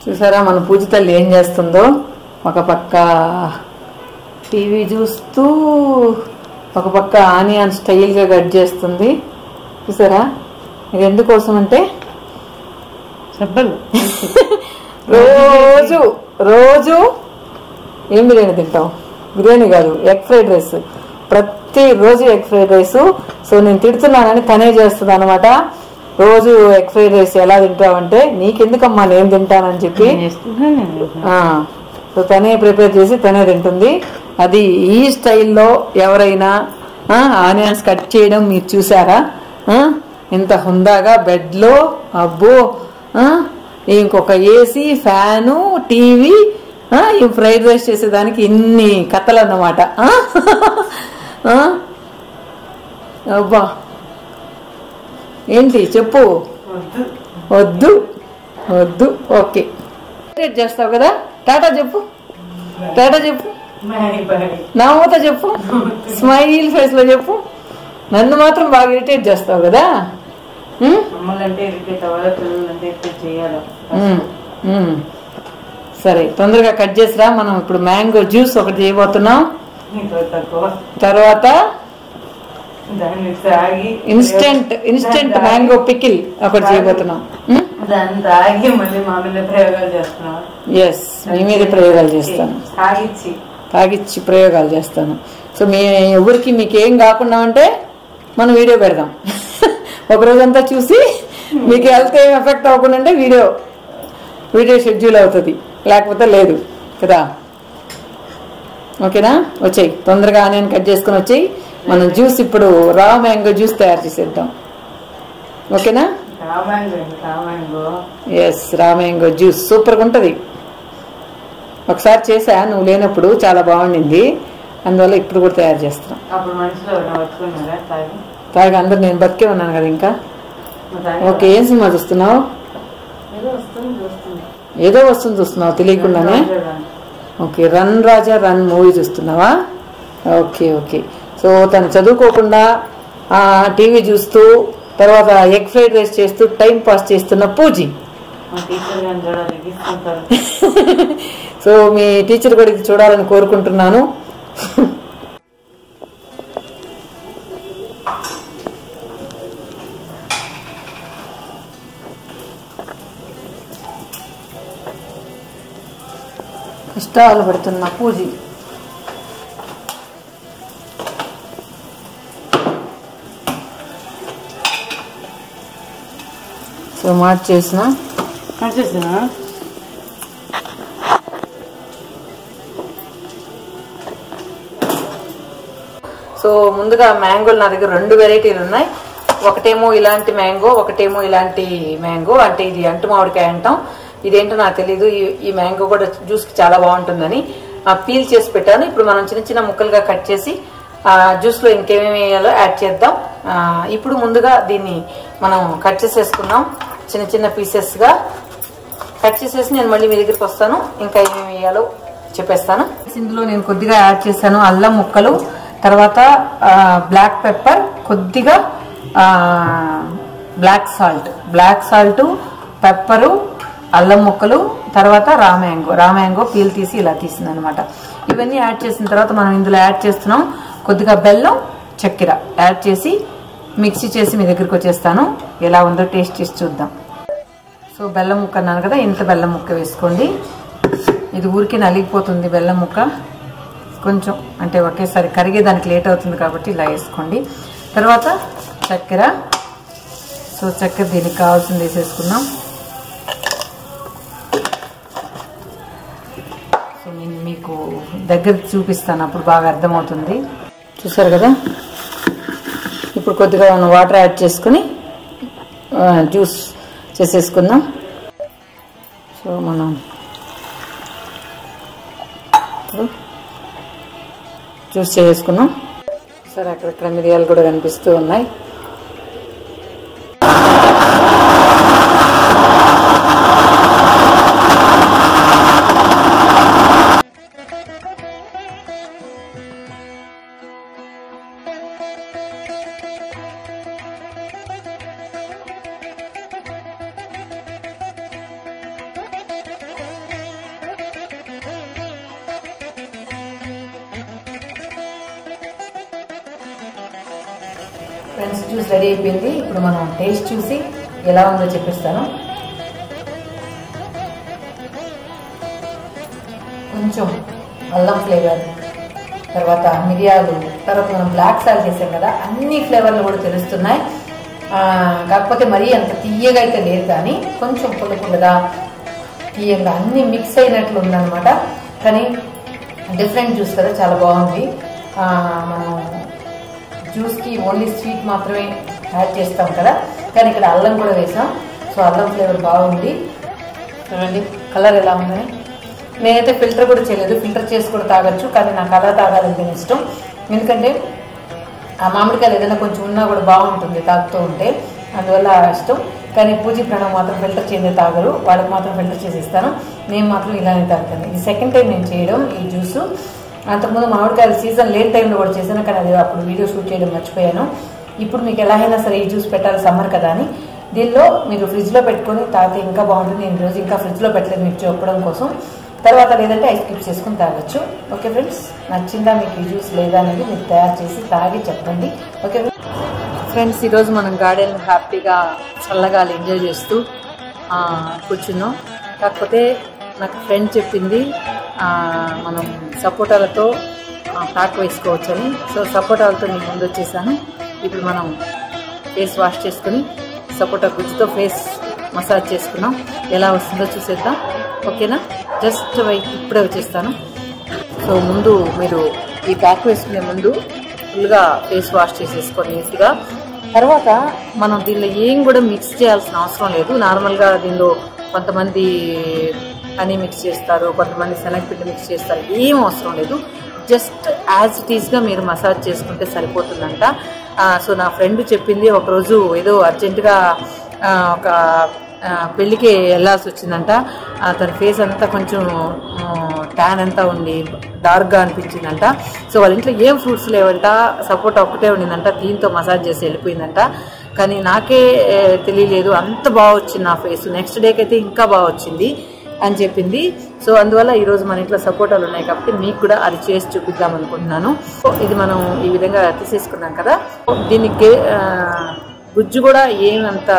చూసారా మన పూజ తల్లి ఏం చేస్తుందో ఒక పక్క టీవీ చూస్తూ ఒక పక్క ఆనియన్ స్టైల్గా కట్ చేస్తుంది చూసారా ఇది ఎందుకోసం అంటే సబ్బలు రోజు రోజు ఏం బిర్యానీ తింటావు బిర్యానీ కాదు ఎగ్ ఫ్రైడ్ రైస్ ప్రతి రోజు ఎగ్ ఫ్రైడ్ రైస్ సో నేను తిడుతున్నానని తనే చేస్తుంది అనమాట రోజు ఎగ్ ఫ్రైడ్ రైస్ ఎలా తింటావంటే నీకెందుకమ్మా నేను తింటానని చెప్పి చేస్తున్నాను నేను ఆ, సో తనే ప్రిపేర్ చేసి తనే తింటుంది అది ఈ స్టైల్లో ఎవరైనా ఆనియన్స్ కట్ చేయడం మీరు చూసారా ఆ, ఇంత హుందాగా బెడ్లో అబ్బో ఆ, ఇంకొక ఏసీ ఫ్యాను టీవీ ఆ, ఈ ఫ్రైడ్ రైస్ చేసేదానికి ఇన్ని కథలు అన్నమాట ఆ? ఆ? అబ్బా ఏంటి చెప్పు వద్దు వద్దు ఓకే రేట్ చేస్తావు కదా టాటా చెప్పు టాటా చెప్పు నా మూత చెప్పు స్మైల్ ఫేస్ లో చెప్పు నన్ను మాత్రం బాగా ఇరిటేట్ చేస్తావు కదా ఉమ్? మమ్మల్ని అంటే ఇరిటేట్ అవ్వాలి పిల్లలు అంటే ఇరిటేట్ చేయాలి ఉమ్, ఉమ్. సరే తొందరగా కట్ చేసిరా మనం ఇప్పుడు మ్యాంగో జ్యూస్ ఒకటి చేయబోతున్నాం ఇంకా తక్కువ తర్వాత దాన్ని తాగి ఇన్స్టెంట్ ఇన్స్టెంట్ దాన్ని మ్యాంగో పికిల్ ఒకటి చేయబోతున్నాం ఉమ్? దాన్ని తాగి మళ్ళీ మా మీద ప్రయోగాలు చేస్తున్నాం ఎస్ మీ మీద ప్రయోగాలు చేస్తాను తాగిచ్చి తాగిచ్చి ప్రయోగాలు చేస్తాను సో మీ ఎవరికి మీకు ఏం కాకుండా ఉంటే మనం వీడియో పెడదాం ఒక రోజంతా చూసి మీకు హెల్త్ ఏం ఎఫెక్ట్ అవ్వకుండా ఉంటే వీడియో వీడియో షెడ్యూల్ అవుతుంది లేకపోతే లేదు కదా ఓకేనా వచ్చేయి తొందరగా ఆనియన్ కట్ చేసుకుని వచ్చేయి మనం జ్యూస్ ఇప్పుడు రా మ్యాంగో జ్యూస్ తయారు చేసేద్దాం ఓకేనా raw mango raw mango yes raw mango juice సూపర్గా ఉంటుంది ఒకసారి చేసా నువ్వు లేనప్పుడు చాలా బాగుండింది అందువల్ల ఇప్పుడు కూడా తయారు చేస్తున్నాం అప్పుడు మనసులో ఎవరైనా పట్టుకున్నారా తాగి తాగా అందరు నేను బతికే ఉన్నాను కదా ఇంకా నువ్వు తాగి ఓకే ఏం సినిమా చూస్తున్నావు ఏదో వస్తుంది చూస్తుంది ఏదో వస్తుంది చూస్తున్నావు తెలియకుండానే okay run Raja run movie చూస్తున్నావా ఓకే ఓకే సో తను చదువుకోకుండా ఆ, టీవీ చూస్తూ తర్వాత ఎగ్ ఫ్రైడ్ రైస్ చేస్తూ టైం పాస్ చేస్తున్న పూజీ మా టీచర్ గారిని చూడాలి తీసుకుంటారు సో మీ టీచర్ కూడా ఇది చూడాలని కోరుకుంటున్నాను కష్టాలు పడుతున్న పూజి సో మార్చేసిన వచ్చేసినా సో ముందుగా మ్యాంగోలు నా దగ్గర రెండు వెరైటీలు ఉన్నాయి ఒకటేమో ఇలాంటి మ్యాంగో ఒకటేమో ఇలాంటి మ్యాంగో అంటే ఇది అంటు మామిడికాయ అంటాం ఇదేంటో నాకు తెలియదు ఈ- ఈ మ్యాంగో కూడా జ్యూస్కి చాలా బాగుంటుందని ఆ, పీల్ చేసి పెట్టాను ఇప్పుడు మనం చిన్న చిన్న ముక్కలుగా కట్ చేసి ఆ, జ్యూస్లో ఇంకేమేమి వేయాలో యాడ్ చేద్దాం ఆ, ఇప్పుడు ముందుగా దీన్ని మనం కట్ చేసేసుకుందాం చిన్న చిన్న పీసెస్గా కట్ చేసేసి నేను మళ్ళీ మీ దగ్గరికి వస్తాను ఇంకా ఏమేమి వేయాలో చెప్పేస్తాను ఇందులో నేను కొద్దిగా యాడ్ చేశాను అల్లం ముక్కలు తర్వాత ఆ, బ్లాక్ పెప్పర్ కొద్దిగా ఆ, black salt black salt pepper అల్లం ముక్కలు తర్వాత రామ్యాంగో రామ్యాంగో పీల్ తీసి ఇలా తీసింది అనమాట ఇవన్నీ యాడ్ చేసిన తర్వాత మనం ఇందులో యాడ్ చేస్తున్నాం కొద్దిగా బెల్లం చక్కెర యాడ్ చేసి మిక్సీ చేసి మీ దగ్గరికి వచ్చేస్తాను ఎలా ఉందో టేస్ట్ చేసి చూద్దాం సో బెల్లం ముక్క అన్నాను కదా ఇంత బెల్లం ముక్క వేసుకోండి ఇది ఊరికే నలిగిపోతుంది బెల్లం ముక్క కొంచెం అంటే ఒకేసారి కరిగేదానికి లేట్ అవుతుంది కాబట్టి ఇలా వేసుకోండి తర్వాత చక్కెర సో చక్కెర దీనికి కావాల్సింది వేసేసుకున్నాం సో నేను మీకు దగ్గర చూపిస్తాను అప్పుడు బాగా అర్థమవుతుంది చూసారు కదా ఇప్పుడు కొద్దిగా మనం వాటర్ యాడ్ చేసుకుని ఆ, జ్యూస్ చేసేసుకుందాం సో మనం ఇప్పుడు జ్యూస్ చేసుకున్నాం సరే అక్కడక్కడ మిరియాలు కూడా కనిపిస్తూ ఉన్నాయి ఫ్రెండ్స్ జ్యూస్ రెడీ అయిపోయింది ఇప్పుడు మనం టేస్ట్ చూసి ఎలా ఉందో చెప్పిస్తాను కొంచెం అల్లం ఫ్లేవర్ తర్వాత మిరియాలు తర్వాత మనం బ్లాక్ సాల్ చేసాం కదా అన్ని ఫ్లేవర్లు కూడా తెలుస్తున్నాయి ఆ, కాకపోతే మరీ అంత తీయగా అయితే లేదు కానీ కొంచెం పుల్ల పుల్లగా తీయగా అన్ని మిక్స్ అయినట్లు ఉందన్నమాట కానీ డిఫరెంట్ జ్యూస్ కదా చాలా బాగుంది ఆ, మనం జ్యూస్కి ఓన్లీ స్వీట్ మాత్రమే యాడ్ చేస్తాం కదా కానీ ఇక్కడ అల్లం కూడా వేసాం సో అల్లం ఫ్లేవర్ బాగుంది చూడండి కలర్ ఎలా ఉందని నేనైతే ఫిల్టర్ కూడా చేయలేదు ఫిల్టర్ చేసి కూడా తాగొచ్చు కానీ నాకు అలా తాగాలంటే ఇష్టం ఎందుకంటే ఆ మామిడికాయలు ఏదైనా కొంచెం ఉన్నా కూడా బాగుంటుంది తాగుతూ ఉంటే అందువల్ల ఇష్టం కానీ పూజీ ప్రణవ్ మాత్రం ఫిల్టర్ చేసి తాగరు వాళ్ళకి మాత్రం ఫిల్టర్ చేసి ఇస్తాను నేను మాత్రం ఇలానే తాగుతాను ఇది సెకండ్ టైం నేను చేయడం ఈ జ్యూస్ అంతకుముందు మామిడికాయల సీజన్ లేట్ టైంలో కూడా చేశాను కానీ అది అప్పుడు వీడియో షూట్ చేయడం మర్చిపోయాను ఇప్పుడు మీకు ఎలా అయినా సరే ఈ జ్యూస్ పెట్టాలి సమ్మర్ కదా అని దీనిలో మీరు ఫ్రిడ్జ్లో పెట్టుకొని తాగితే ఇంకా బాగుంటుంది నేను రోజు ఇంకా ఫ్రిడ్జ్లో పెట్టలేదు మీకు చెప్పడం కోసం తర్వాత లేదంటే ఐస్ క్యూబ్స్ చేసుకుని తాగొచ్చు ఓకే ఫ్రెండ్స్ నచ్చిందా మీకు ఈ జ్యూస్ లేదా అనేది మీరు తయారు చేసి తాగి చెప్పండి ఓకే ఫ్రెండ్స్ ఈరోజు మనం గార్డెన్ హ్యాపీగా చల్లగాలి ఎంజాయ్ చేస్తూ ఆ, కూర్చున్నాం కాకపోతే నాకు ఫ్రెండ్ చెప్పింది ఆ, మనం సపోటాలతో ప్యాక్ వేసుకోవచ్చని సో సపోటాలతో నేను ముందు వచ్చేసాను ఇప్పుడు మనం ఫేస్ వాష్ చేసుకుని సపోటా గుజ్జుతో ఫేస్ మసాజ్ చేసుకున్నాం ఎలా వస్తుందో చూసేద్దాం ఓకేనా జస్ట్ వెయిట్ ఇప్పుడే వచ్చేస్తాను సో ముందు మీరు ఈ ప్యాక్ వేసుకునే ముందు ఫుల్గా ఫేస్ వాష్ చేసేసుకోండి నీట్గా తర్వాత మనం దీనిలో ఏం కూడా మిక్స్ చేయాల్సిన అవసరం లేదు నార్మల్గా దీనిలో కొంతమంది హనీ మిక్స్ చేస్తారు కొంతమంది శనగపిండి మిక్స్ చేస్తారు ఏం అవసరం లేదు జస్ట్ యాజ్ ఇట్ ఈస్గా మీరు మసాజ్ చేసుకుంటే సరిపోతుందంట ఆ, సో నా ఫ్రెండ్ చెప్పింది ఒకరోజు ఏదో అర్జెంటుగా ఆ, ఒక ఆ, పెళ్ళికి వెళ్ళాల్సి వచ్చిందంట ఆ, తన ఫేస్ అంతా కొంచెం ట్యాన్ అంతా ఉండి డార్క్గా అనిపించిందంట సో వాళ్ళ ఇంట్లో ఏం ఫ్రూట్స్ లేవంట సపోర్ట్ ఒక్కటే ఉండిందంట దీంతో మసాజ్ చేసి వెళ్ళిపోయిందంట కానీ నాకే ఏ, తెలియలేదు అంత బాగా వచ్చింది నా ఫేస్ నెక్స్ట్ డేకి అయితే ఇంకా బాగా వచ్చింది అని చెప్పింది సో అందువల్ల ఈరోజు మన ఇంట్లో సపోటాలు ఉన్నాయి కాబట్టి మీకు కూడా అది చేసి చూపిద్దాం అనుకుంటున్నాను సో ఇది మనం ఈ విధంగా తీసేసుకున్నాం కదా దీనికి ఆ, గుజ్జు కూడా ఏమంత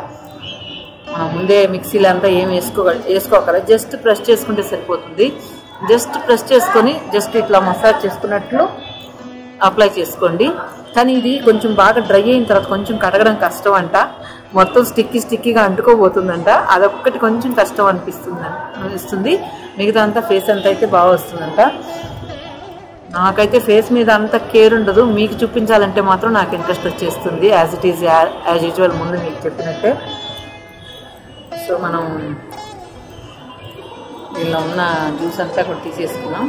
మనం ముందే మిక్సీలో అంతా ఏం వేసుకో వేసుకోగల జస్ట్ ప్రెస్ చేసుకుంటే సరిపోతుంది జస్ట్ ప్రెస్ చేసుకొని జస్ట్ ఇట్లా మసాజ్ చేసుకున్నట్లు అప్లై చేసుకోండి కానీ ఇది కొంచెం బాగా డ్రై అయిన తర్వాత కొంచెం కడగడం కష్టం అంట మొత్తం స్టిక్కీ స్టిక్కీగా అంటుకోబోతుందంట అదొక్కటి కొంచెం కష్టం అనిపిస్తుంది అనిపిస్తుంది మిగతా అంతా ఫేస్ అంతా అయితే బాగా వస్తుందంట నాకైతే ఫేస్ మీద అంత కేర్ ఉండదు మీకు చూపించాలంటే మాత్రం నాకు ఇంట్రెస్ట్ వచ్చేస్తుంది as it is as usual ముందు మీకు చెప్పినట్టే సో మనం దీనిలో ఉన్న జ్యూస్ అంతా కూడా తీసేసుకున్నాం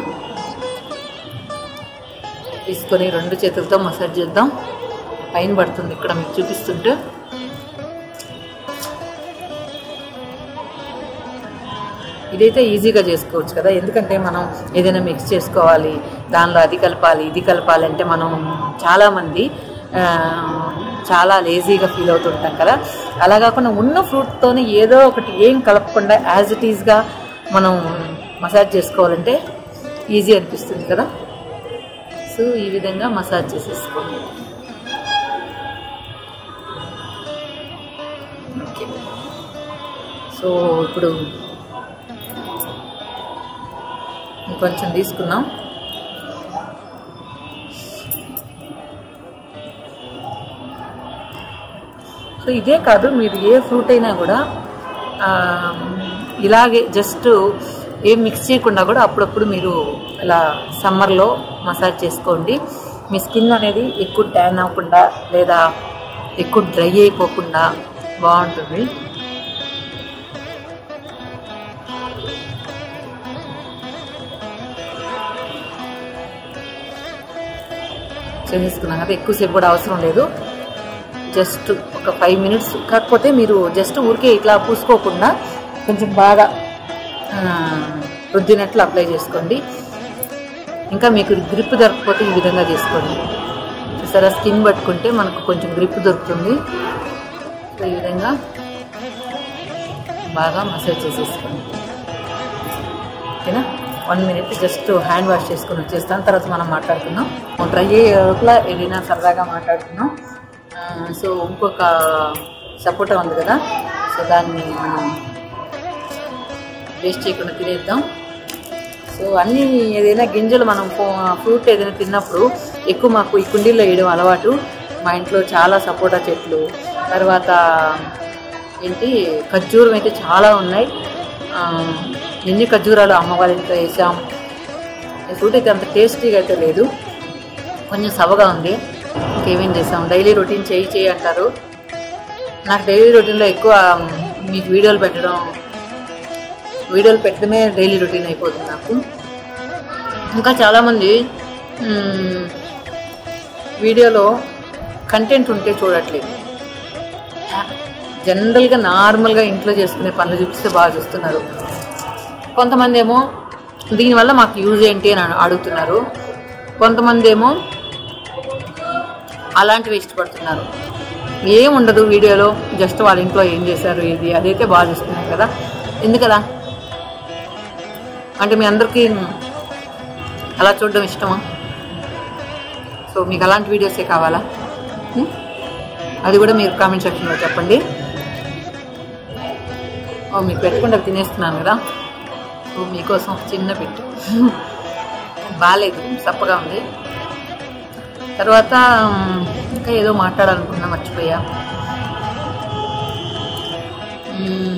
తీసుకొని రెండు చేతులతో మసాజ్ చేద్దాం పైన పడుతుంది ఇక్కడ మీకు చూపిస్తుంటే ఇదైతే ఈజీగా చేసుకోవచ్చు కదా ఎందుకంటే మనం ఏదైనా మిక్స్ చేసుకోవాలి దానిలో అది కలపాలి ఇది కలపాలి అంటే మనం చాలామంది ఆ, చాలా లేజీగా ఫీల్ అవుతుంటాం కదా అలా కాకుండా ఉన్న ఫ్రూట్తోనే ఏదో ఒకటి ఏం కలపకుండా యాజ్ ఇట్ ఈస్గా మనం మసాజ్ చేసుకోవాలంటే ఈజీ అనిపిస్తుంది కదా సో ఈ విధంగా మసాజ్ చేసేసుకోండి ఓకే సో ఇప్పుడు ఇంకొంచెం తీసుకున్నాం సో ఇదే కాదు మీరు ఏ ఫ్రూట్ అయినా కూడా ఆ, ఇలాగే జస్ట్ ఏం మిక్స్ చేయకుండా కూడా అప్పుడప్పుడు మీరు ఇలా సమ్మర్లో మసాజ్ చేసుకోండి మీ స్కిన్ అనేది ఎక్కువ ట్యాన్ అవ్వకుండా లేదా ఎక్కువ డ్రై అయిపోకుండా బాగుంటుంది చేసేసుకున్నాం కదా ఎక్కువసేపు కూడా అవసరం లేదు జస్ట్ ఒక ఫైవ్ మినిట్స్ కాకపోతే మీరు జస్ట్ ఊరికే ఇట్లా పూసుకోకుండా కొంచెం బాగా ఆ, రుద్దినట్లు అప్లై చేసుకోండి ఇంకా మీకు గ్రిప్ దొరకకపోతే ఈ విధంగా చేసుకోండి చూసారా స్కిన్ పట్టుకుంటే మనకు కొంచెం గ్రిప్ దొరుకుతుంది సో ఈ విధంగా బాగా మసాజ్ చేసేసుకోండి ఓకేనా one minute just hand wash చేసుకొని వచ్చేస్తాను తర్వాత మనం మాట్లాడుకుందాం డ్రై అయ్యే లోపల ఏదైనా సరదాగా మాట్లాడుకుందాం ఆ, సో ఇంకొక సపోటా ఉంది కదా సో దాన్ని మనం వేస్ట్ చేయకుండా తినేద్దాం సో అన్నీ ఏదైనా గింజలు మనం ఫ్రూట్ ఏదైనా తిన్నప్పుడు ఎక్కువ మాకు ఈ కుండీల్లో వేయడం అలవాటు మా ఇంట్లో చాలా సపోటా చెట్లు తర్వాత ఏంటి ఖర్జూరం అయితే చాలా ఉన్నాయి ఆ, ఎన్ని ఖర్జూరాలు అమ్మ వాళ్ళ ఇంట్లో వేసాం ఈ ఫ్రూట్ అయితే అంత టేస్టీగా అయితే లేదు కొంచెం సవగా ఉంది ఇంకేమేం చేసాం డైలీ రొటీన్ చేయి చేయి అంటారు నాకు డైలీ రొటీన్లో ఎక్కువ మీకు వీడియోలు పెట్టడం వీడియోలు పెట్టడమే డైలీ రొటీన్ అయిపోతుంది నాకు ఇంకా చాలామంది మ్మ్, వీడియోలో కంటెంట్ ఉంటే చూడట్లేదు జనరల్గా నార్మల్గా ఇంట్లో చేసుకునే పనులు చూపిస్తే బాగా చూస్తున్నారు కొంతమంది ఏమో దీనివల్ల మాకు యూజ్ ఏంటి అని అడుగుతున్నారు కొంతమంది ఏమో అలాంటివి ఇష్టపడుతున్నారు ఏం ఉండదు వీడియోలో జస్ట్ వాళ్ళ ఇంట్లో ఏం చేశారు ఇది అదైతే బాగా చూస్తున్నారు కదా ఎందుకలా అంటే మీ అందరికీ అలా చూడడం ఇష్టమా సో మీకు అలాంటి వీడియోసే కావాలా ఉం? అది కూడా మీరు కామెంట్ సెక్షన్లో చెప్పండి ఓ మీకు పెట్టకుండా తినేస్తున్నాను కదా సో మీకోసం ఒక చిన్న పెట్టు బాగాలేదు సప్పగా ఉంది తర్వాత ఉమ్, ఇంకా ఏదో మాట్లాడాలనుకున్నా మర్చిపోయా ఉమ్,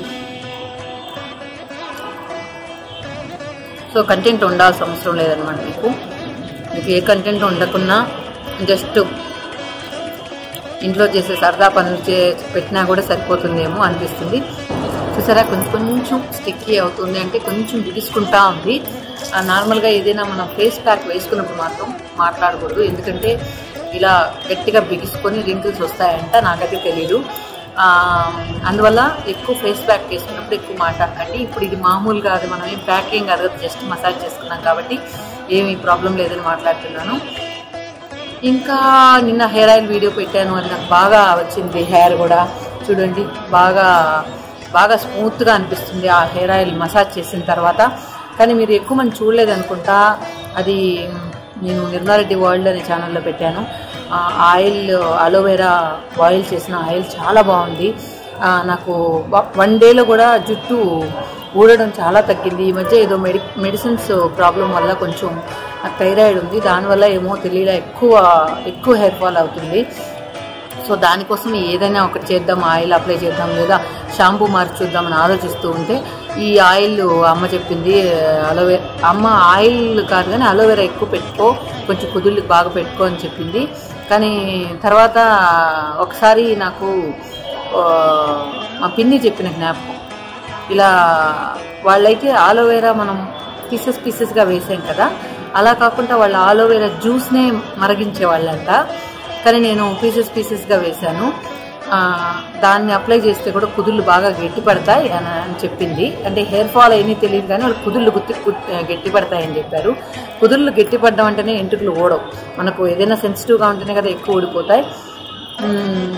సో కంటెంట్ ఉండాల్సిన అవసరం లేదనమాట మీకు మీకు ఏ కంటెంట్ ఉండకున్నా జస్ట్ ఇంట్లో చేసే సరదా పనులు చే పెట్టినా కూడా సరిపోతుందేమో అనిపిస్తుంది చూసారా కొంచెం కొంచెం స్టిక్కీ అవుతుంది అంటే కొంచెం బిగుసుకుంటా ఉంది ఆ, నార్మల్గా ఏదైనా మనం ఫేస్ ప్యాక్ వేసుకున్నప్పుడు మాత్రం మాట్లాడకూడదు ఎందుకంటే ఇలా గట్టిగా బిగుసుకొని రింకిల్స్ వస్తాయంట నాకైతే తెలీదు ఆ, అందువల్ల ఎక్కువ ఫేస్ ప్యాక్ వేసుకున్నప్పుడు ఎక్కువ మాట్లాడకండి ఇప్పుడు ఇది మామూలుగా అది మనం ఏం ప్యాక్ ఏం కాదు కదా జస్ట్ మసాజ్ చేసుకున్నాం కాబట్టి ఏమీ ప్రాబ్లం లేదని మాట్లాడుతున్నాను ఇంకా నిన్న హెయిర్ ఆయిల్ వీడియో పెట్టాను అది నాకు బాగా వచ్చింది హెయిర్ కూడా చూడండి బాగా బాగా స్మూత్గా అనిపిస్తుంది ఆ హెయిర్ ఆయిల్ మసాజ్ చేసిన తర్వాత కానీ మీరు ఎక్కువ మంది చూడలేదు అనుకుంటా అది నేను నిర్మారెడ్డి వరల్డ్ అనే ఛానల్లో పెట్టాను ఆ ఆయిల్ అలోవెరా బాయిల్ చేసిన ఆయిల్ చాలా బాగుంది ఆ, నాకు వన్ డేలో కూడా జుట్టు ఊడడం చాలా తగ్గింది ఈ మధ్య ఏదో మెడి మెడిసిన్స్ ప్రాబ్లం వల్ల కొంచెం నాకు థైరాయిడ్ ఉంది దానివల్ల ఏమో తెలియదా ఎక్కువ ఎక్కువ హెయిర్ ఫాల్ అవుతుంది సో దానికోసం ఏదైనా ఒకటి చేద్దాం ఆయిల్ అప్లై చేద్దాం లేదా షాంపూ మార్చి చూద్దామని ఆలోచిస్తూ ఉంటే ఈ ఆయిల్ అమ్మ చెప్పింది అలోవెరా అమ్మ ఆయిల్ కాదు కానీ అలోవెరా ఎక్కువ పెట్టుకో కొంచెం కుదుళ్ళు బాగా పెట్టుకో అని చెప్పింది కానీ తర్వాత ఒకసారి నాకు ఆ, మా పిన్ని చెప్పిన జ్ఞాపకం ఇలా వాళ్ళైతే ఆలోవేరా మనం పీసెస్ పీసెస్గా వేసాం కదా అలా కాకుండా వాళ్ళు ఆలోవేరా జ్యూస్నే మరగించే వాళ్ళంట కానీ నేను పీసెస్ పీసెస్గా వేశాను ఆ, దాన్ని అప్లై చేస్తే కూడా కుదుళ్ళు బాగా గట్టి పడతాయి అని అని చెప్పింది అంటే హెయిర్ ఫాల్ అయినా తెలియదు కానీ వాళ్ళు కుదుళ్ళు గుర్తి గుర్తి- గట్టి పడతాయని చెప్పారు కుదుళ్ళు గట్టి పడడం అంటేనే ఎంట్రుకలు ఓడవు మనకు ఏదైనా సెన్సిటివ్గా ఉంటేనే కదా ఎక్కువ ఊడిపోతాయి మ్మ్.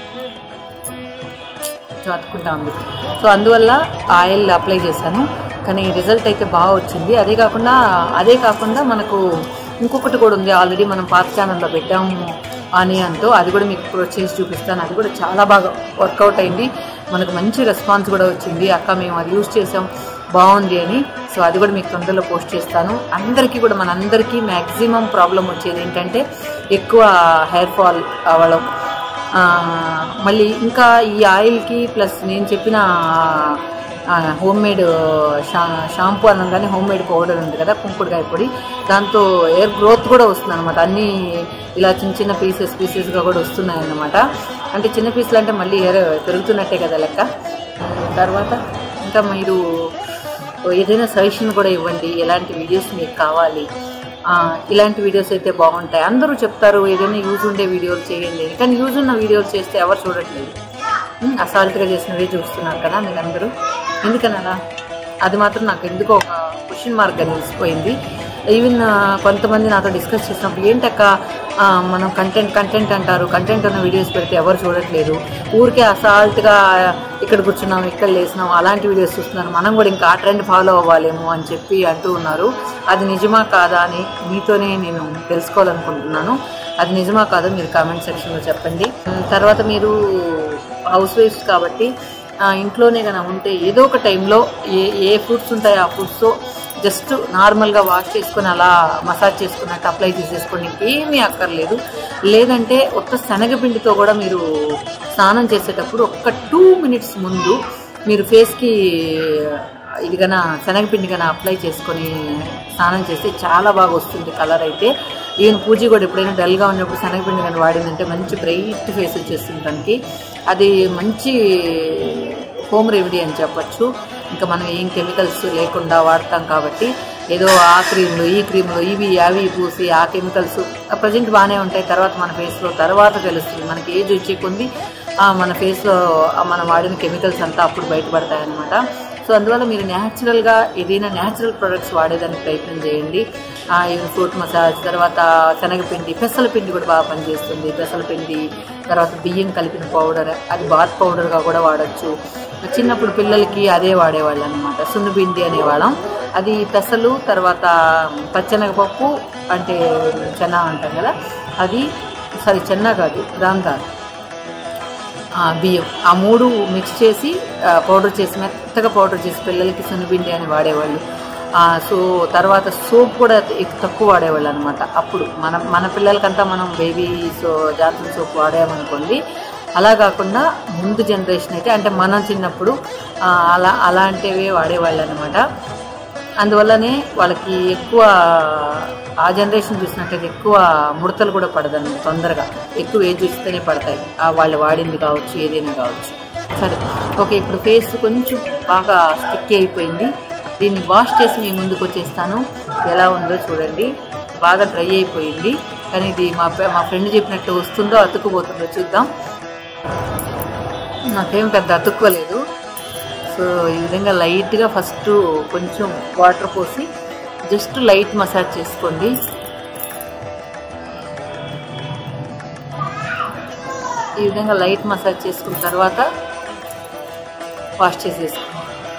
కొంచెం అతుకుంటా ఉంది సో అందువల్ల ఆయిల్ అప్లై చేశాను కానీ రిజల్ట్ అయితే బాగా వచ్చింది అదే కాకుండా అదే కాకుండా మనకు ఇంకొకటి కూడా ఉంది ఆల్రెడీ మనం పాత ఛానల్లో పెట్టాము ఆనియన్తో అది కూడా మీకు ఇప్పుడు చేసి చూపిస్తాను అది కూడా చాలా బాగా వర్కౌట్ అయింది మనకు మంచి రెస్పాన్స్ కూడా వచ్చింది అక్క మేము అది యూజ్ చేసాం బాగుంది అని సో అది కూడా మీకు తొందరలో పోస్ట్ చేస్తాను అందరికీ కూడా మనందరికీ మ్యాక్సిమం ప్రాబ్లం వచ్చేది ఏంటంటే ఎక్కువ హెయిర్ ఫాల్ అవ్వడం ఆ, మళ్ళీ ఇంకా ఈ ఆయిల్కి ప్లస్ నేను చెప్పిన హోమ్ మేడ్ షా షాంపూ అనగానే హోమ్ మేడ్ పౌడర్ ఉంది కదా కుంకుడుకాయ పొడి దాంతో ఎయిర్ గ్రోత్ కూడా వస్తుంది అనమాట అన్నీ ఇలా చిన్న చిన్న పీసెస్ పీసెస్గా కూడా వస్తున్నాయి అన్నమాట అంటే చిన్న పీసులు అంటే మళ్ళీ ఎయిర్ పెరుగుతున్నట్టే కదా లెక్క తర్వాత ఇంకా మీరు ఏదైనా సజెషన్ కూడా ఇవ్వండి ఎలాంటి వీడియోస్ మీకు కావాలి ఆ, ఇలాంటి వీడియోస్ అయితే బాగుంటాయి అందరూ చెప్తారు ఏదైనా యూజ్ ఉండే వీడియోలు చేయండి అని. కానీ యూజ్ ఉన్న వీడియోలు చేస్తే ఎవరు చూడట్లేదు ఉమ్, అసాల్ట్గా చేసినవే చూస్తున్నారు కదా మీరు అందరూ ఎందుకనలా అది మాత్రం నాకు ఎందుకో ఒక క్వశ్చన్ మార్క్గా నిలిచిపోయింది ఈవెన్ ఆ, కొంతమంది నాతో డిస్కస్ చేసినప్పుడు ఏంటక్క ఆ, మనం కంటెంట్ కంటెంట్ అంటారు కంటెంట్ ఉన్న వీడియోస్ పెడితే ఎవరు చూడట్లేదు ఊరికే అసాల్ట్గా ఇక్కడ కూర్చున్నాం ఇక్కడ లేసినాం అలాంటి వీడియోస్ చూస్తున్నారు మనం కూడా ఇంకా ఆ ట్రెండ్ ఫాలో అవ్వాలేమో అని చెప్పి అంటూ ఉన్నారు అది నిజమా కాదా అని మీతోనే నేను తెలుసుకోవాలనుకుంటున్నాను అది నిజమా కాదో మీరు కామెంట్ సెక్షన్లో చెప్పండి ఉమ్, తర్వాత మీరు హౌస్ వైఫ్స్ కాబట్టి ఆ, ఇంట్లోనే కనుక ఉంటే ఏదో ఒక టైంలో ఏ ఏ ఫుడ్స్ ఉంటాయో ఆ ఫుడ్స్ జస్ట్ నార్మల్గా వాష్ చేసుకొని అలా మసాజ్ చేసుకున్నట్టు అప్లై చేసేసుకోండి ఏమీ అక్కర్లేదు లేదంటే ఒక్క శనగపిండితో కూడా మీరు స్నానం చేసేటప్పుడు ఒక్క టూ మినిట్స్ ముందు మీరు ఫేస్కి ఇది కన్నా శనగపిండి కన్నా అప్లై చేసుకొని స్నానం చేస్తే చాలా బాగా వస్తుంది కలర్ అయితే ఈవెన్ పూజ కూడా ఎప్పుడైనా డల్గా ఉన్నప్పుడు శనగపిండి కానీ వాడిందంటే మంచి బ్రైట్ ఫేస్ వచ్చేస్తుంది దానికి అది మంచి హోమ్ రెమెడీ అని చెప్పొచ్చు ఇంకా మనం ఏం కెమికల్స్ లేకుండా వాడతాం కాబట్టి ఏదో ఆ క్రీమ్లు ఈ క్రీమ్లు ఇవి అవి పూసి ఆ కెమికల్స్ ప్రజెంట్ బాగానే ఉంటాయి తర్వాత మన ఫేస్లో తర్వాత తెలుస్తుంది మనకి ఏజ్ వచ్చే కొంది ఆ మన ఫేస్లో మనం వాడిన కెమికల్స్ అంతా అప్పుడు బయటపడతాయి అన్నమాట సో అందువల్ల మీరు న్యాచురల్గా ఏదైనా న్యాచురల్ ప్రొడక్ట్స్ వాడేదానికి ప్రయత్నం చేయండి ఈవెన్ ఫ్రూట్ మసాజ్ తర్వాత శనగపిండి పెసల పిండి కూడా బాగా పనిచేస్తుంది పెసల పిండి తర్వాత బియ్యం కలిపిన పౌడర్ అది బాత్ పౌడర్గా కూడా వాడచ్చు చిన్నప్పుడు పిల్లలకి అదే వాడేవాళ్ళు అనమాట సున్నుపిండి అనేవాళ్ళం అది పెసలు తర్వాత పచ్చెనగపప్పు అంటే చెన్న అంటాం కదా అది సారీ చెన్న కాదు దాని కాదు ఆ, బియ్యం ఆ మూడు మిక్స్ చేసి ఆ, పౌడర్ చేసి మెత్తగా పౌడర్ చేసి పిల్లలకి సున్నిపిండి అని వాడేవాళ్ళు ఆ, సో తర్వాత సోప్ కూడా ఎక్కువ తక్కువ వాడేవాళ్ళు అనమాట అప్పుడు మన మన పిల్లలకంతా మనం బేబీ సో జాన్సన్ సోప్ వాడామనుకోండి అలా కాకుండా ముందు జనరేషన్ అయితే అంటే మనం చిన్నప్పుడు ఆ, అలా అలాంటివే వాడేవాళ్ళు అనమాట అందువల్లనే వాళ్ళకి ఎక్కువ ఆ జనరేషన్ చూసినట్టయితే ఎక్కువ ముడతలు కూడా పడదండి తొందరగా ఎక్కువ ఏజ్ ఇస్తేనే పడతాయి ఆ వాళ్ళు వాడింది కావచ్చు ఏదైనా కావచ్చు సరే ఓకే ఇప్పుడు ఫేస్ కొంచెం బాగా స్టిక్ అయిపోయింది దీన్ని వాష్ చేసి మీ ముందుకు వచ్చేస్తాను ఎలా ఉందో చూడండి బాగా డ్రై అయిపోయింది కానీ ఇది మా ఫ్రె- మా ఫ్రెండ్ చెప్పినట్టు వస్తుందో అతుక్కుపోతుందో చూద్దాం నాకేం పెద్ద అతుక్కోలేదు సో ఈ విధంగా లైట్గా ఫస్ట్ కొంచెం వాటర్ పోసి జస్ట్ లైట్ మసాజ్ చేసుకోండి ఈ విధంగా లైట్ మసాజ్ చేసుకున్న తర్వాత వాష్ చేసేసుకోండి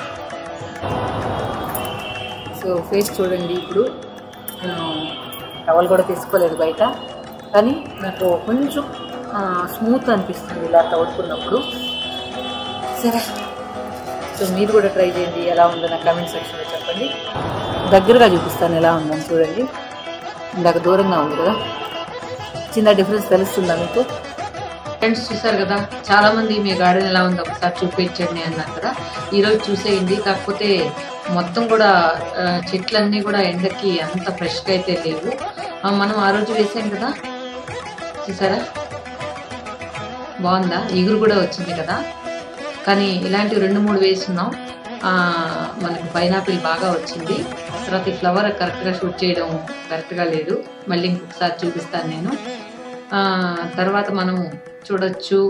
సో ఫేస్ చూడండి ఇప్పుడు నేను టవల్ కూడా తీసుకోలేదు బయట కానీ నాకు కొంచెం స్మూత్ అనిపిస్తుంది ఇలా తవ్వుకున్నప్పుడు సరే సో మీరు కూడా ట్రై చేయండి ఎలా ఉందో నా కామెంట్ సెక్షన్లో చెప్పండి దగ్గరగా చూపిస్తాను ఎలా ఉందని చూడండి ఇందాక దూరంగా ఉంది కదా చిన్న డిఫరెన్స్ తెలుస్తుందా మీకు ఫ్రెండ్స్ చూసారు కదా చాలా మంది మీ గార్డెన్ ఎలా ఉందో ఒకసారి చూపించండి అన్నారు కదా ఈరోజు చూసేయండి కాకపోతే మొత్తం కూడా ఆ, చెట్లన్నీ కూడా ఎండకి అంత ఫ్రెష్గా అయితే లేవు ఆ, మనం ఆ రోజు వేసాం కదా చూసారా బాగుందా ఇగురు కూడా వచ్చింది కదా కానీ ఇలాంటివి రెండు మూడు వేస్తున్నాం ఆ, మనకి పైనాపిల్ బాగా వచ్చింది తర్వాత ఈ ఫ్లవర్ కరెక్ట్గా షూట్ చేయడం కరెక్ట్గా లేదు మళ్ళీ ఇంకొకసారి చూపిస్తాను నేను ఆ, తర్వాత మనం చూడొచ్చు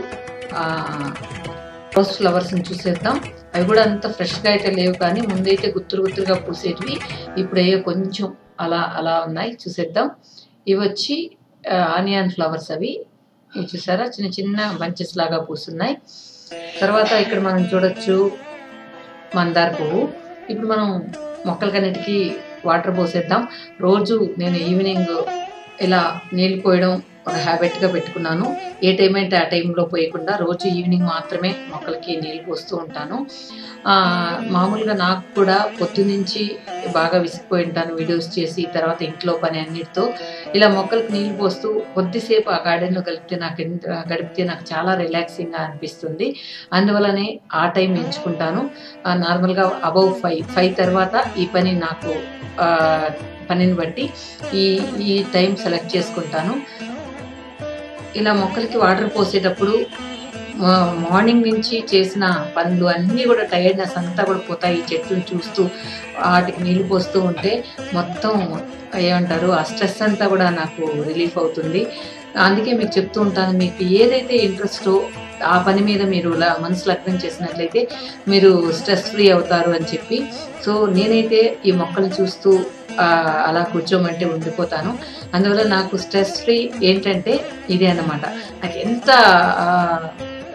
రోజ్ ఫ్లవర్స్ని చూసేద్దాం అవి కూడా అంత ఫ్రెష్గా అయితే లేవు కానీ ముందైతే గుత్తురు గుత్తురుగా పూసేటివి ఇప్పుడు అయ్యో కొంచెం అలా అలా ఉన్నాయి చూసేద్దాం ఇవి వచ్చి ఆనియన్ ఫ్లవర్స్ అవి ఇవి చూసారా చిన్న చిన్న బంచెస్ లాగా పూస్తున్నాయి తర్వాత ఇక్కడ మనం చూడొచ్చు మందార పువ్వు ఇప్పుడు మనం మొక్కలకన్నిటికీ వాటర్ పోసేద్దాం రోజు నేను ఈవినింగ్ ఇలా నీళ్ళు పోయడం ఒక హ్యాబిట్గా పెట్టుకున్నాను ఏ టైం అయితే ఆ టైంలో పోయకుండా రోజు ఈవినింగ్ మాత్రమే మొక్కలకి నీళ్ళు పోస్తూ ఉంటాను ఆ, మామూలుగా నాకు కూడా పొద్దునుంచి బాగా విసిగిపోయి ఉంటాను వీడియోస్ చేసి తర్వాత ఇంట్లో పని అన్నిటితో ఇలా మొక్కలకు నీళ్ళు పోస్తూ కొద్దిసేపు ఆ గార్డెన్లో గడిపితే నాకు ఎంత- గడిపితే నాకు చాలా రిలాక్సింగ్గా అనిపిస్తుంది అందువలనే ఆ టైం ఎంచుకుంటాను ఆ, నార్మల్గా అబౌవ్ ఫైవ్ ఫైవ్ తర్వాత ఈ పని నాకు ఆ, పనిని బట్టి ఈ ఈ టైం సెలెక్ట్ చేసుకుంటాను ఇలా మొక్కలకి వాటర్ పోసేటప్పుడు మా- మార్నింగ్ నుంచి చేసిన పనులు అన్నీ కూడా టైర్డ్నెస్ అంతా కూడా పోతాయి ఈ చెట్టును చూస్తూ వాటికి నీళ్లు పోస్తూ ఉంటే మొత్తం ఏమంటారు ఆ స్ట్రెస్ అంతా కూడా నాకు రిలీఫ్ అవుతుంది అందుకే మీకు చెప్తూ ఉంటాను మీకు ఏదైతే ఇంట్రెస్టో ఆ పని మీద మీరు ల- మనసు లగ్నం చేసినట్లయితే మీరు స్ట్రెస్ ఫ్రీ అవుతారు అని చెప్పి సో నేనైతే ఈ మొక్కలు చూస్తూ ఆ, అలా కూర్చోమంటే ఉండిపోతాను అందువల్ల నాకు స్ట్రెస్ ఫ్రీ ఏంటంటే ఇదే అన్నమాట నాకు ఎంత ఆ,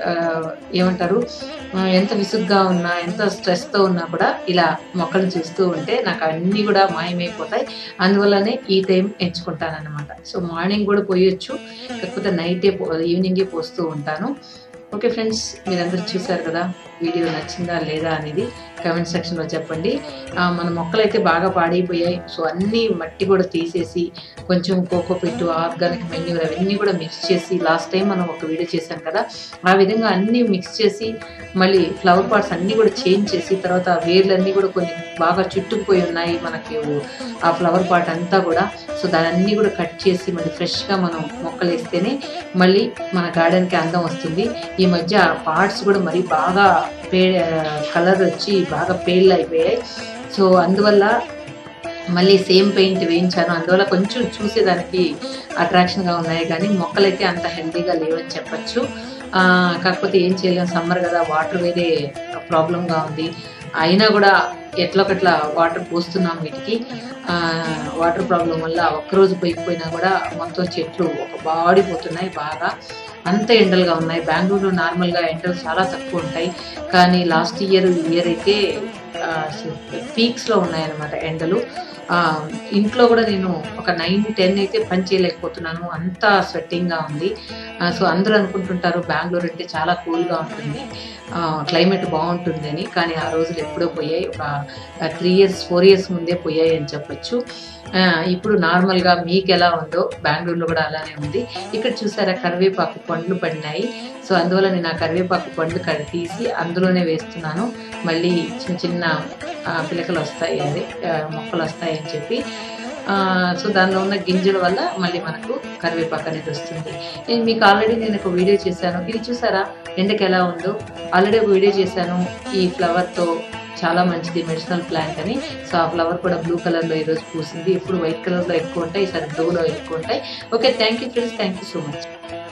ఆ, ఏమంటారు ఆ, ఎంత విసుగ్గా ఉన్నా ఎంత స్ట్రెస్తో ఉన్నా కూడా ఇలా మొక్కలు చూస్తూ ఉంటే నాకు అన్నీ కూడా మాయమైపోతాయి అందువల్లనే ఈ టైం ఎంచుకుంటాను అనమాట సో మార్నింగ్ కూడా పోయొచ్చు కాకపోతే నైటే పో ఈవినింగే పోస్తూ ఉంటాను ఓకే ఫ్రెండ్స్ మీరందరూ చూసారు కదా వీడియో నచ్చిందా లేదా అనేది కామెంట్ సెక్షన్లో చెప్పండి ఆ, మన మొక్కలు అయితే బాగా పాడైపోయాయి సో అన్నీ మట్టి కూడా తీసేసి కొంచెం కోకో పెట్టు ఆర్గానిక్ మెన్యూర్ అవన్నీ కూడా మిక్స్ చేసి లాస్ట్ టైం మనం ఒక వీడియో చేశాం కదా ఆ విధంగా అన్నీ మిక్స్ చేసి మళ్ళీ ఫ్లవర్ పాట్స్ అన్నీ కూడా చేంజ్ చేసి తర్వాత ఆ వేర్లన్నీ కూడా కొన్ని బాగా చుట్టుకుపోయి ఉన్నాయి మనకి ఆ ఫ్లవర్ పాట్ అంతా కూడా సో దాని అన్నీ కూడా కట్ చేసి మళ్ళీ ఫ్రెష్గా మనం మొక్కలు వేస్తేనే మళ్ళీ మన గార్డెన్కి అందం వస్తుంది ఈ మధ్య పార్ట్స్ కూడా మరి బాగా పే కలర్ వచ్చి బాగా పేల్ అయిపోయాయి సో అందువల్ల మళ్ళీ సేమ్ పెయింట్ వేయించాను అందువల్ల కొంచెం చూసేదానికి అట్రాక్షన్గా ఉన్నాయి కానీ మొక్కలైతే అంత హెల్తీగా లేవని చెప్పచ్చు ఆ, కాకపోతే ఏం చేయలేం సమ్మర్ కదా వాటర్ వేరే ప్రాబ్లంగా ఉంది అయినా కూడా ఎట్లొకట్లా వాటర్ పోస్తున్నాం వీటికి ఆ, వాటర్ ప్రాబ్లం వల్ల ఒక్కరోజు పోయిపోయినా కూడా మొత్తం చెట్లు ఒక బాడిపోతున్నాయి బాగా అంత ఎండలుగా ఉన్నాయి బెంగళూరులో నార్మల్గా ఎండలు చాలా తక్కువ ఉంటాయి కానీ లాస్ట్ ఇయర్ ఇయర్ అయితే పీక్స్లో ఉన్నాయన్నమాట ఎండలు ఆ, ఇంట్లో కూడా నేను ఒక నైన్ టెన్ అయితే పని చేయలేకపోతున్నాను అంత స్వెట్టింగ్గా ఉంది ఆ, సో అందరూ అనుకుంటుంటారు బెంగళూరు అంటే చాలా కూల్గా ఉంటుంది క్లైమేట్ బాగుంటుంది అని కానీ ఆ రోజులు ఎప్పుడో పోయాయి ఒక త్రీ ఇయర్స్ ఫోర్ ఇయర్స్ ముందే పోయాయి అని చెప్పొచ్చు ఆ, ఇప్పుడు నార్మల్గా మీకు ఎలా ఉందో బెంగళూరులో కూడా అలానే ఉంది ఇక్కడ చూసారా కరివేపాకు పండ్లు పడినాయి సో అందువల్ల నేను ఆ కరివేపాకు పండ్లు కడి తీసి అందులోనే వేస్తున్నాను మళ్ళీ చిన్న చిన్న ఆ, పిలకలు వస్తాయి అదే ఆ, మొక్కలు వస్తాయి అని చెప్పి ఆ, సో దానిలో ఉన్న గింజల వల్ల మళ్ళీ మనకు కరివేపాకు అనేది వస్తుంది నేను మీకు ఆల్రెడీ నేను ఒక వీడియో చేశాను ఇది చూసారా ఎండకి ఎలా ఉందో ఆల్రెడీ ఒక వీడియో చేశాను ఈ ఫ్లవర్తో చాలా మంచిది మెడిసినల్ ప్లాంట్ అని సో ఆ ఫ్లవర్ కూడా బ్లూ కలర్లో ఈరోజు పూసింది ఇప్పుడు వైట్ కలర్లో ఎక్కువ ఉంటాయి ఈసారి బ్లూలో ఎక్కువ ఉంటాయి okay thank you friends thank you so much